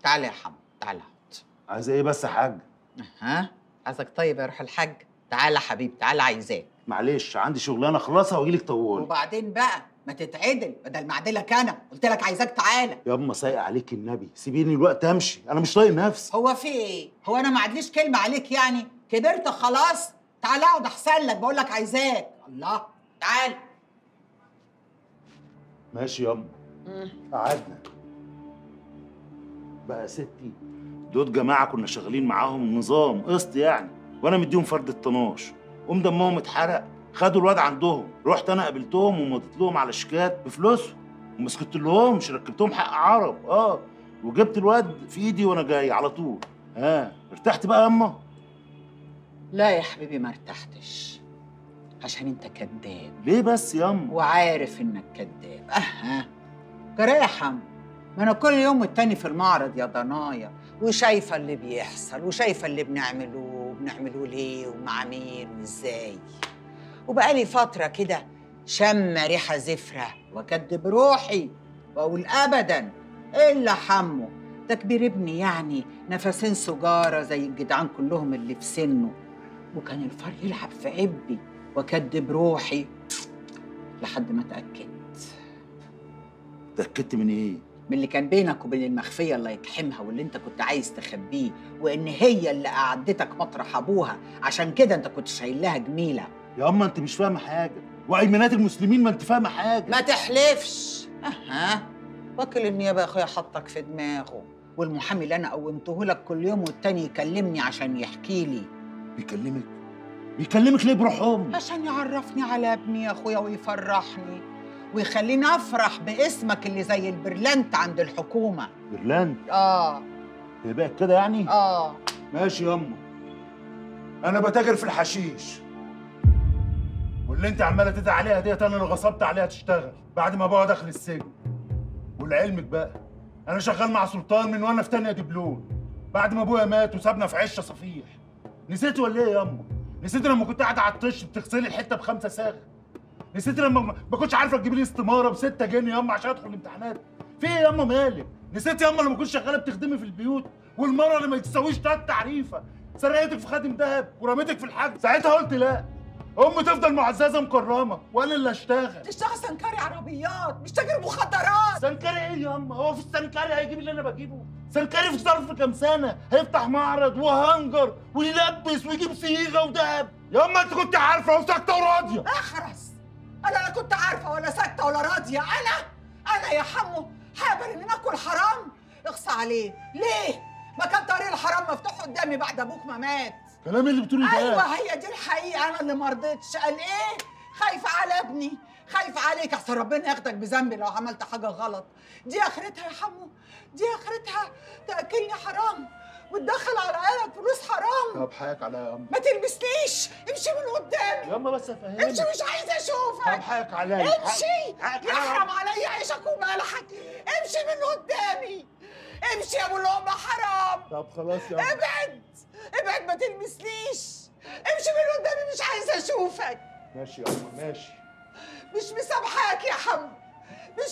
تعالى يا حمو تعالى اقعد عايزه ايه بس يا حاج ها عايزك طيب يا روح الحاج تعالى حبيبي تعالى عايزاك معلش عندي شغلانه اخلصها واجي لك طوال وبعدين بقى ما تتعدل بدل ما اعدلك انا قلت لك عايزاك تعالى يا اما سايق عليك النبي سيبيني الوقت امشي انا مش طايق نفسي هو في ايه هو انا ما عدليش كلمه عليك يعني كبرت خلاص تعالى اقعد احسن لك بقول لك عايزاك الله تعال ماشي ياما قعدنا بقى يا ستي دول جماعه كنا شغالين معاهم نظام قسط يعني وانا مديهم فرد الطناش قوم دمهم اتحرق خدوا الواد عندهم رحت انا قابلتهم ومضيت لهم على شيكات بفلوسهم وما سكت لهمش ركبتهم حق عرب اه وجبت الواد في ايدي وانا جاي على طول ها ارتحت بقى ياما لا يا حبيبي ما ارتحتش عشان انت كذاب ليه بس ياما وعارف انك كذاب اها جرى يا حمو ما انا كل يوم والتاني في المعرض يا ضنايا وشايفه اللي بيحصل وشايفه اللي بنعمله وبنعمله ليه ومع مين وازاي وبقالي فتره كده شم ريحه زفره واكدب روحي واقول ابدا الا حمو ده كبير ابني يعني نفسين سجاره زي الجدعان كلهم اللي في سنه وكان الفار يلعب في عبي واكدب روحي لحد ما اتاكدت اتاكدت من ايه من اللي كان بينك وبين المخفيه الله يكحمها واللي انت كنت عايز تخبيه وان هي اللي قعدتك مطرح ابوها عشان كده انت كنت شايل لها جميله يا اما انت مش فاهمه حاجه وايمانات المسلمين ما انت فاهمه حاجه ما تحلفش اها وكيل النيابه يا اخويا حطك في دماغه والمحامي اللي انا قومته لك كل يوم والتاني يكلمني عشان يحكي لي بيكلمك بيكلمك ليه بروح امي عشان يعرفني على ابني يا اخويا ويفرحني ويخليني افرح باسمك اللي زي البرلنت عند الحكومه برلاند اه هي بقت كده يعني اه ماشي ياما انا بتاجر في الحشيش واللي انت عماله تدعي عليها ديت انا اللي غصبت عليها تشتغل بعد ما ابوها دخل السجن ولعلمك بقى انا شغال مع سلطان من وانا في تانية دبلون بعد ما ابويا مات وسابنا في عشه صفيح نسيت ولا ايه ياما نسيت لما كنت قاعده على الطش بتغسلي الحته بخمسه ساغ نسيت لما ما- ما كنتش عارفه تجيبي لي استماره ب 6 جنيه ياما عشان ادخل الامتحانات في ايه ياما مالك نسيت ياما لما كنت شغاله بتخدمي في البيوت والمره اللي ما تساويش تلات تعريفه سرقتك في خاتم دهب ورميتك في الحج ساعتها قلت لا امي تفضل معززه مكرمه وانا اللي اشتغل تشتغل سنكري عربيات مش تاجر مخدرات سنكري ايه ياما هو في السنكري هيجيب اللي انا بجيبه سنكري في ظرف كام سنه هيفتح معرض وهنجر ويلبس ويجيب صيغه وذهب ياما انت كنت عارفه وساكته وراضيه اخرس انا لا كنت عارفه ولا ساكته ولا راضيه انا انا يا حمو حابر اني ناكل حرام اخصى عليه ليه ما كان طريق الحرام مفتوح قدامي بعد ابوك ما مات كلام اللي بتقولي ده ايوه هي دي الحقيقه انا اللي ما رضيتش قال ايه خايفه على ابني خايفه عليك احسن ربنا ياخدك بذنبي لو عملت حاجه غلط دي اخرتها يا حمو دي اخرتها تاكلني حرام وتدخل على عيالك فلوس حرام طب حقك عليا يا امي ما تلمسنيش امشي من قدامي ياما بس افهمك امشي مش عايزه اشوفك طب حقك عليا امشي حقك يحرم عليا عيشك وملحك امشي من قدامي امشي يا ابو لقمه حرام طب خلاص يا امي ابعد ابعد ما تلمسنيش امشي من قدامي مش عايزه اشوفك ماشي يا امي ماشي مش مسامحاك يا حمو